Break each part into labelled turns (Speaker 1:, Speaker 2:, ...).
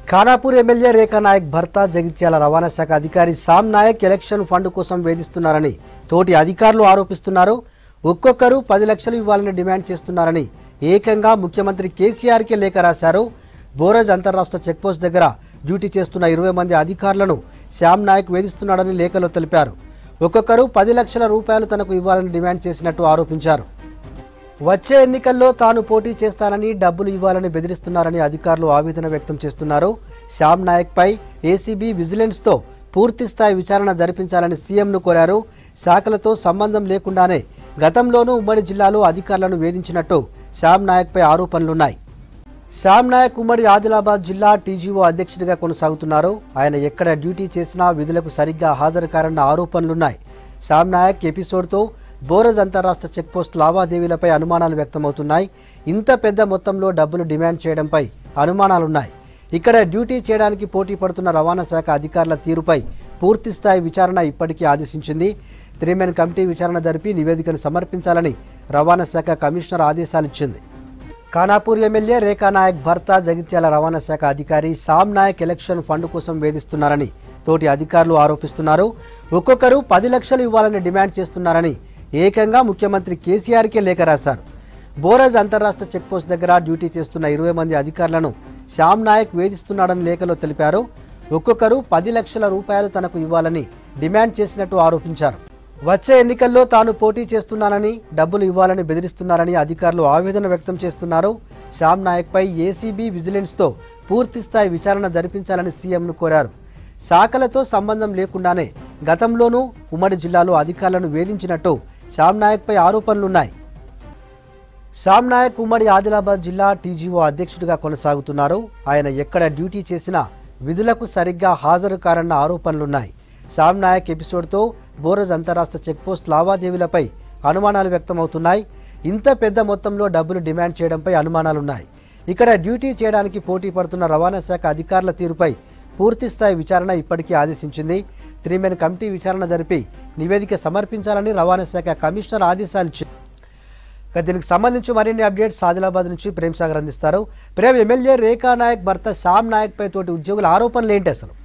Speaker 1: Khanapur MLA Rekha Nayak భర్త జగిత్యాల రవాణా శాఖ అధికారి సామ్ నాయక్ ఎలక్షన్ ఫండ్ కోసం వేధిస్తున్నారని తోటి అధికారులు ఆరోపిస్తున్నారు ఒక్కొక్కరు పది లక్షలు ఇవ్వాలని డిమాండ్ చేస్తున్నారని ఏకంగా ముఖ్యమంత్రి కేసీఆర్కే లేఖ రాశారు బోరజ్ అంతర్రాష్ట్ర చెక్పోస్ట్ దగ్గర డ్యూటీ చేస్తున్న ఇరవై మంది అధికారులను శ్యామ్ నాయక్ వేధిస్తున్నాడని లేఖలో తెలిపారు ఒక్కొక్కరు పది లక్షల రూపాయలు తనకు ఇవ్వాలని డిమాండ్ చేసినట్టు ఆరోపించారు వచ్చే ఎన్నికల్లో తాను పోటీ చేస్తానని డబ్బులు ఇవ్వాలని బెదిరిస్తున్నారని అధికారులు ఆవేదన వ్యక్తం చేస్తున్నారు శ్యామ్ నాయక్పై ఏసీబీ విజిలెన్స్తో పూర్తి స్థాయి విచారణ జరిపించాలని సీఎంను కోరారు శాఖలతో సంబంధం లేకుండానే గతంలోనూ ఉమ్మడి జిల్లాలో అధికారులను వేధించినట్టు శ్యామ్ నాయక్పై ఆరోపణలున్నాయి శ్యామ్ నాయక్ ఉమ్మడి ఆదిలాబాద్ జిల్లా టీజీఓ అధ్యక్షుడిగా కొనసాగుతున్నారు ఆయన ఎక్కడ డ్యూటీ చేసినా విధులకు సరిగ్గా హాజరు కారన్న ఆరోపణలున్నాయి శ్యామ్ నాయక్ ఎపిసోడ్తో బోరజ్ అంతరాష్ట్ర చెక్పోస్ట్ లావాదేవీలపై అనుమానాలు వ్యక్తమవుతున్నాయి ఇంత పెద్ద మొత్తంలో డబ్బులు డిమాండ్ చేయడంపై అనుమానాలున్నాయి ఇక్కడ డ్యూటీ చేయడానికి పోటీ పడుతున్న రవాణా శాఖ అధికారుల తీరుపై పూర్తి స్థాయి విచారణ ఇప్పటికే ఆదేశించింది త్రీమెన్ కమిటీ విచారణ జరిపి నివేదికను సమర్పించాలని రవాణా శాఖ కమిషనర్ ఆదేశాలిచ్చింది ఖానాపూర్ ఎమ్మెల్యే రేఖా నాయక్ భర్త జగిత్యాల రవాణా శాఖ అధికారి సామ్ నాయక్ ఎలక్షన్ ఫండ్ కోసం వేధిస్తున్నారని తోటి అధికారులు ఆరోపిస్తున్నారు ఒక్కొక్కరు పది లక్షలు ఇవ్వాలని డిమాండ్ చేస్తున్నారని ఏకంగా ముఖ్యమంత్రి కేసీఆర్కే లేఖ రాశారు బోరజ్ అంతర్రాష్ట్ర చెక్పోస్ట్ దగ్గర డ్యూటీ చేస్తున్న ఇరవై మంది అధికారులను శ్యామ్ నాయక్ వేధిస్తున్నాడని లేఖలో తెలిపారు ఒక్కొక్కరు పది లక్షల రూపాయలు తనకు ఇవ్వాలని డిమాండ్ చేసినట్టు ఆరోపించారు వచ్చే ఎన్నికల్లో తాను పోటీ చేస్తున్నానని డబ్బులు ఇవ్వాలని బెదిరిస్తున్నారని అధికారులు ఆవేదన వ్యక్తం చేస్తున్నారు శ్యామ్ నాయక్పై ఏసీబీ విజిలెన్స్తో పూర్తి స్థాయి విచారణ జరిపించాలని సీఎంను కోరారు శాఖలతో సంబంధం లేకుండానే గతంలోనూ ఉమ్మడి జిల్లాలో అధికారులను వేధించినట్టు శ్యామ్ నాయక్పై ఆరోపణలున్నాయి శ్యామ్ నాయక్ ఉమ్మడి ఆదిలాబాద్ జిల్లా టీజీఓ అధ్యక్షుడిగా కొనసాగుతున్నారు ఆయన ఎక్కడ డ్యూటీ చేసినా విధులకు సరిగ్గా హాజరు కారన్న ఆరోపణలున్నాయి శ్యామ్ నాయక్ ఎపిసోడ్తో బోరజ్ అంతరాష్ట్ర చెక్పోస్ట్ లావాదేవీలపై అనుమానాలు వ్యక్తమవుతున్నాయి ఇంత పెద్ద మొత్తంలో డబ్బులు డిమాండ్ చేయడంపై అనుమానాలున్నాయి ఇక్కడ డ్యూటీ చేయడానికి పోటీ పడుతున్న రవాణా శాఖ అధికారుల తీరుపై పూర్తి స్థాయి విచారణ ఇప్పటికే ఆదేశించింది త్రీమెన్ కమిటీ విచారణ జరిపి నివేదిక సమర్పించాలని రవాణా శాఖ కమిషనర్ ఆదేశాలు ఇచ్చింది ఇక దీనికి సంబంధించి మరిన్ని అప్డేట్స్ ఆదిలాబాద్ నుంచి ప్రేమ్ సాగర్ అందిస్తారు ప్రేమ్ ఎమ్మెల్యే రేఖా నాయక్ భర్త శ్యామ్ నాయక్ పై తోటి ఉద్యోగుల ఆరోపణలు ఏంటి అసలు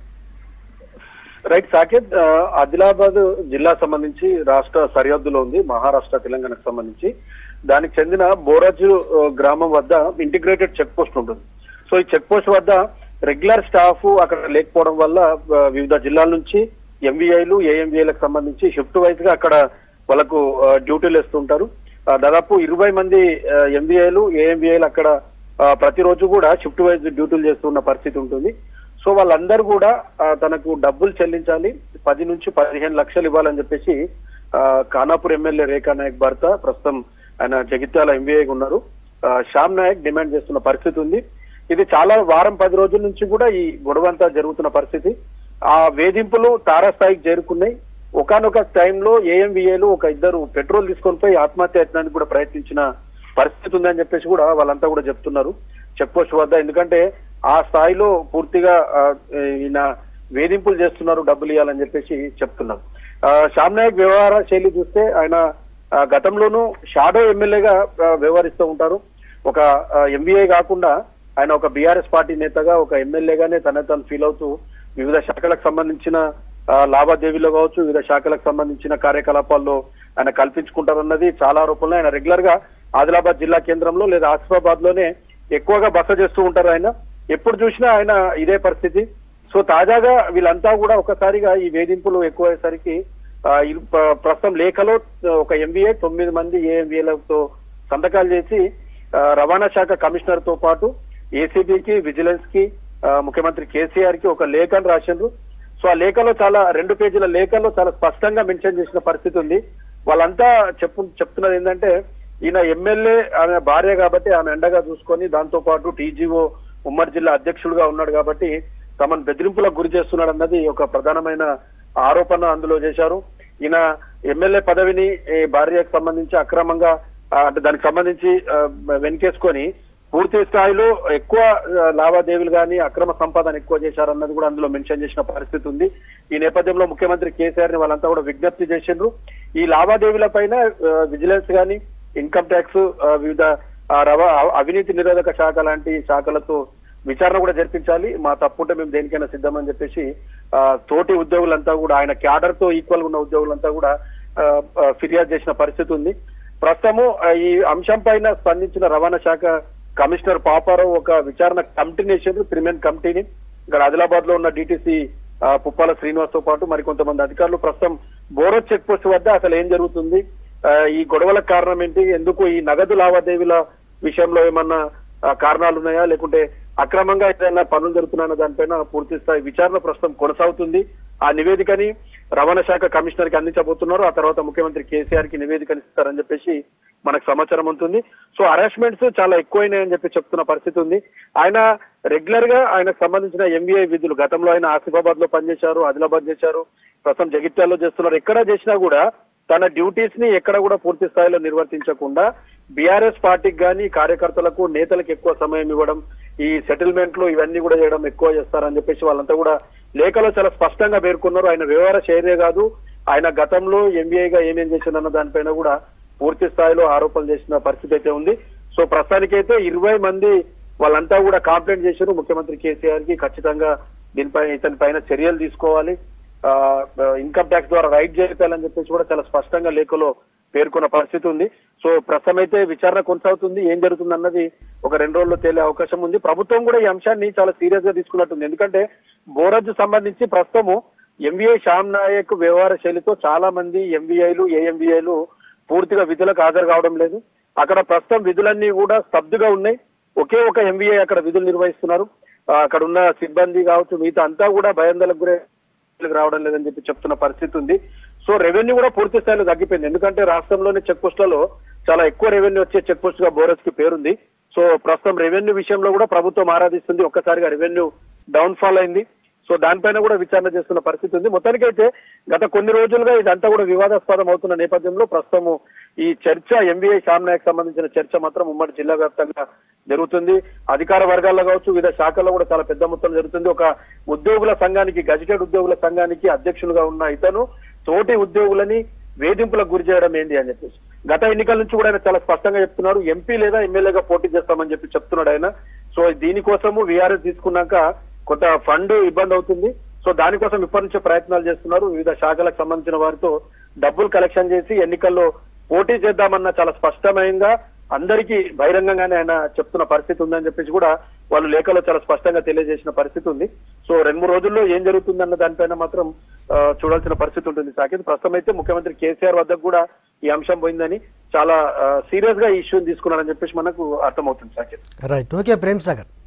Speaker 2: రైట్ సాకేత్ ఆ, ఆదిలాబాద్ జిల్లా సంబంధించి రాష్ట్ర సరిహద్దులో ఉంది మహారాష్ట్ర తెలంగాణకు సంబంధించి దానికి చెందిన బోరాజు ఆ, గ్రామం వద్ద ఇంటిగ్రేటెడ్ చెక్ పోస్ట్ ఉంటుంది సో ఈ చెక్ పోస్ట్ వద్ద రెగ్యులర్ స్టాఫ్ అక్కడ లేకపోవడం వల్ల ఆ, వివిధ జిల్లాల నుంచి ఎంవీఐలు ఏఎంవీఐలకు సంబంధించి షిఫ్ట్ వైజ్ గా అక్కడ వాళ్ళకు ఆ, డ్యూటీలు వేస్తుంటారు ఆ, దాదాపు ఇరవై మంది ఎంవీఐలు ఏఎంవీఐలు అక్కడ ఆ, ప్రతిరోజు కూడా షిఫ్ట్ వైజ్ డ్యూటీలు చేస్తున్న పరిస్థితి ఉంటుంది సో వాళ్ళందరూ కూడా ఆ, తనకు డబ్బులు చెల్లించాలి పది నుంచి పదిహేను లక్షలు ఇవ్వాలని చెప్పేసి ఆ, ఖానాపూర్ ఎమ్మెల్యే రేఖా నాయక్ భర్త ప్రస్తుతం ఆయన జగిత్యాల ఎంబీఏగా ఉన్నారు ఆ, శ్యామ్ నాయక్ డిమాండ్ చేస్తున్న పరిస్థితి ఉంది ఇది చాలా వారం పది రోజుల నుంచి కూడా ఈ గొడవ అంతా జరుగుతున్న పరిస్థితి ఆ వేధింపులు తారాస్థాయికి చేరుకున్నాయి ఒకనొక టైంలో ఏఎంవిఏలు ఒక ఇద్దరు పెట్రోల్ తీసుకొని పోయి ఆత్మహత్య యత్నానికి కూడా ప్రయత్నించిన పరిస్థితి ఉందని చెప్పేసి కూడా వాళ్ళంతా కూడా చెప్తున్నారు చెక్ పోస్ట్ వద్ద ఎందుకంటే ఆ స్థాయిలో పూర్తిగా ఆ, ఈయన వేధింపులు చేస్తున్నారు డబ్బులు ఇవ్వాలని చెప్పేసి చెప్తున్నారు ఆ, శ్యామ్ నాయక్ వ్యవహార శైలి చూస్తే ఆయన ఆ, గతంలోనూ షాడో ఎమ్మెల్యేగా ఆ, వ్యవహరిస్తూ ఉంటారు ఒక ఎంబీఏ కాకుండా ఆయన ఒక బీఆర్ఎస్ పార్టీ నేతగా ఒక ఎమ్మెల్యేగానే తన తను ఫీల్ అవుతూ వివిధ శాఖలకు సంబంధించిన ఆ, లావాదేవీలో కావచ్చు వివిధ శాఖలకు సంబంధించిన కార్యకలాపాల్లో ఆయన కల్పించుకుంటారన్నది చాలా ఆరోపణలు ఆయన రెగ్యులర్ గా ఆదిలాబాద్ జిల్లా కేంద్రంలో లేదా ఆసిఫాబాద్ లోనే ఎక్కువగా బస చేస్తూ ఉంటారు ఆయన ఎప్పుడు చూసినా ఆయన ఇదే పరిస్థితి సో తాజాగా వీళ్ళంతా కూడా ఒకసారిగా ఈ వేధింపులు ఎక్కువయ్యేసరికి ఆ, ఇరు- ప్ర- ప్రస్తుతం లేఖలో ఒక ఎంబీఏ తొమ్మిది మంది ఏఎంబీఏలతో సంతకాలు చేసి ఆ, రవాణా శాఖ కమిషనర్ తో పాటు ఏసీబీకి విజిలెన్స్ కి ఆ, ముఖ్యమంత్రి కేసీఆర్ కి ఒక లేఖను రాసిండ్రు సో ఆ లేఖలో చాలా రెండు పేజీల లేఖలో చాలా స్పష్టంగా మెన్షన్ చేసిన పరిస్థితి ఉంది వాళ్ళంతా చెప్పు చెప్తున్నది ఏంటంటే ఈయన ఎమ్మెల్యే ఆమె భార్య కాబట్టి ఆమె ఎండగా చూసుకొని దాంతో పాటు టీజీఓ ఉమ్మడి జిల్లా అధ్యక్షుడుగా ఉన్నాడు కాబట్టి తమను బెదిరింపులకు గురి చేస్తున్నాడు అన్నది ఒక ప్రధానమైన ఆరోపణ అందులో చేశారు ఈయన ఎమ్మెల్యే పదవిని ఈ భార్యకు సంబంధించి అక్రమంగా ఆ, అంటే దానికి సంబంధించి ఆ, వెనకేసుకొని పూర్తి స్థాయిలో ఎక్కువ ఆ, లావాదేవీలు కానీ అక్రమ సంపాదన ఎక్కువ చేశారన్నది కూడా అందులో మెన్షన్ చేసిన పరిస్థితి ఉంది ఈ నేపథ్యంలో ముఖ్యమంత్రి కేసీఆర్ ని వాళ్ళంతా కూడా విజ్ఞప్తి చేసిండ్రు ఈ లావాదేవీల పైన విజిలెన్స్ కానీ ఇన్కమ్ ట్యాక్స్ వివిధ ఆ, రవ అవినీతి నిరోధక శాఖ లాంటి శాఖలతో విచారణ కూడా జరిపించాలి మా తప్పుంటే మేము దేనికైనా సిద్ధమని చెప్పేసి ఆ, తోటి ఉద్యోగులంతా కూడా ఆయన క్యాడర్ తో ఈక్వల్ ఉన్న ఉద్యోగులంతా కూడా ఆ, ఆ, ఫిర్యాదు చేసిన పరిస్థితి ఉంది ప్రస్తుతము ఆ, ఈ అంశం పైన స్పందించిన రవాణా శాఖ కమిషనర్ పాపారావు ఒక విచారణ కమిటీని వేసారు త్రీ మెన్ కమిటీని ఇక్కడ ఆదిలాబాద్ లో ఉన్న డిటిసి పుప్పాల శ్రీనివాస్ తో పాటు మరి కొంతమంది అధికారులు ప్రస్తుతం బోరత్ చెక్ పోస్ట్ వద్ద అసలు ఏం జరుగుతుంది ఆ, ఈ గొడవలకు కారణం ఏంటి ఎందుకు ఈ నగదు లావాదేవీల విషయంలో ఏమన్నా ఆ, కారణాలు ఉన్నాయా లేకుంటే అక్రమంగా ఏదైనా పనులు జరుగుతున్నాయన్న దానిపైన పూర్తి స్థాయి విచారణ ప్రస్తుతం కొనసాగుతుంది ఆ నివేదికని రవాణా శాఖ కమిషనర్ కి అందించబోతున్నారు ఆ తర్వాత ముఖ్యమంత్రి కేసీఆర్ కి నివేదికని ఇస్తారని చెప్పేసి మనకు సమాచారం ఉంటుంది సో హరాస్మెంట్స్ చాలా ఎక్కువైనాయని చెప్పి చెప్తున్న పరిస్థితి ఉంది ఆయన రెగ్యులర్ గా ఆయనకు సంబంధించిన ఎంబీఐ విధులు గతంలో ఆయన ఆసిఫాబాద్ లో పనిచేశారు ఆదిలాబాద్ చేశారు ప్రస్తుతం జగిత్యాల్లో చేస్తున్నారు ఎక్కడ చేసినా కూడా తన డ్యూటీస్ ని ఎక్కడ కూడా పూర్తి స్థాయిలో నిర్వర్తించకుండా బీఆర్ఎస్ పార్టీకి గాని కార్యకర్తలకు నేతలకు ఎక్కువ సమయం ఇవ్వడం ఈ సెటిల్మెంట్ లో ఇవన్నీ కూడా చేయడం ఎక్కువ చేస్తారని చెప్పేసి వాళ్ళంతా కూడా లేఖలో చాలా స్పష్టంగా పేర్కొన్నారు ఆయన వ్యవహార శైలే కాదు ఆయన గతంలో ఎంబీఐగా ఏమేం చేసిందన్న దానిపైన కూడా పూర్తి స్థాయిలో ఆరోపణలు చేసిన పరిస్థితి అయితే ఉంది సో ప్రస్తుతానికైతే ఇరవై మంది వాళ్ళంతా కూడా కంప్లైంట్ చేశారు ముఖ్యమంత్రి కేసీఆర్ కి ఖచ్చితంగా దీనిపై ఇతని పైన చర్యలు తీసుకోవాలి ఆ, ఇన్కమ్ ట్యాక్స్ ద్వారా రైట్ చేయాలని చెప్పేసి కూడా చాలా స్పష్టంగా లేఖలో పేర్కొన్న పరిస్థితి ఉంది సో ప్రస్తుతం అయితే విచారణ కొనసాగుతుంది ఏం జరుగుతుంది అన్నది ఒక రెండు రోజుల్లో తేలే అవకాశం ఉంది ప్రభుత్వం కూడా ఈ అంశాన్ని చాలా సీరియస్ గా తీసుకున్నట్టుంది ఎందుకంటే బోరజ్ సంబంధించి ప్రస్తుతము ఎంబీఐ శ్యామ్ నాయక్ వ్యవహార శైలితో చాలా మంది ఎంబీఐలు ఏఎంబీఐలు పూర్తిగా విధులకు హాజరు కావడం లేదు అక్కడ ప్రస్తుతం విధులన్నీ కూడా స్తబ్దుగా ఉన్నాయి ఒకే ఒక ఎంబీఐ అక్కడ విధులు నిర్వహిస్తున్నారు ఆ, అక్కడ ఉన్న సిబ్బంది కావచ్చు మిగతా అంతా కూడా భయాందోళనకు గురే లకు రావడం లేదని చెప్పి చెప్తున్న పరిస్థితి ఉంది సో రెవెన్యూ కూడా పూర్తి స్థాయిలో తగ్గిపోయింది ఎందుకంటే రాష్ట్రంలోని చెక్ పోస్టులలో చాలా ఎక్కువ రెవెన్యూ వచ్చే చెక్ పోస్ట్ గా బోరస్ కి పేరుంది సో ప్రస్తుతం రెవెన్యూ విషయంలో కూడా ప్రభుత్వం ఆరాధిస్తుంది ఒక్కసారిగా రెవెన్యూ డౌన్ ఫాల్ అయింది సో దానిపైన కూడా విచారణ చేస్తున్న పరిస్థితి ఉంది మొత్తానికైతే గత కొన్ని రోజులుగా ఇదంతా కూడా వివాదాస్పదం అవుతున్న నేపథ్యంలో ప్రస్తుతము ఈ చర్చ ఎంబీఐ నాయక్ సంబంధించిన చర్చ మాత్రం ఉమ్మడి జిల్లా వ్యాప్తంగా జరుగుతుంది అధికార వర్గాల్లో కావచ్చు వివిధ శాఖల్లో కూడా చాలా పెద్ద మొత్తం జరుగుతుంది ఒక ఉద్యోగుల సంఘానికి గజిటెడ్ ఉద్యోగుల సంఘానికి అధ్యక్షులుగా ఉన్న ఇతను తోటి ఉద్యోగులని వేధింపులకు గురి చేయడం ఏంటి అని చెప్పేసి గత ఎన్నికల నుంచి కూడా ఆయన చాలా స్పష్టంగా చెప్తున్నాడు ఎంపీ లేదా ఎమ్మెల్యేగా పోటీ చేస్తామని చెప్పి చెప్తున్నాడు ఆయన సో దీనికోసము వీఆర్ఎస్ తీసుకున్నాక కొంత ఫండ్ ఇబ్బంది అవుతుంది సో దానికోసం ఇప్పటి నుంచే ప్రయత్నాలు చేస్తున్నారు వివిధ శాఖలకు సంబంధించిన వారితో డబ్బులు కలెక్షన్ చేసి ఎన్నికల్లో పోటీ చేద్దామన్న చాలా స్పష్టంగా అందరికీ బహిరంగంగానే ఆయన చెప్తున్న పరిస్థితి ఉందని చెప్పేసి కూడా వాళ్ళు లేఖలో చాలా స్పష్టంగా తెలియజేసిన పరిస్థితి ఉంది సో రెండు మూడు రోజుల్లో ఏం జరుగుతుందన్న దానిపైన మాత్రం ఆ, చూడాల్సిన పరిస్థితి ఉంటుంది సాకేత్ ప్రస్తుతం అయితే ముఖ్యమంత్రి కేసీఆర్ వద్దకు కూడా ఈ అంశం పోయిందని చాలా సీరియస్ గా ఈ ఇష్యూని తీసుకున్నారని చెప్పేసి మనకు అర్థమవుతుంది సాకేత్
Speaker 1: రైట్ ఓకే ప్రేమ్ సాగర్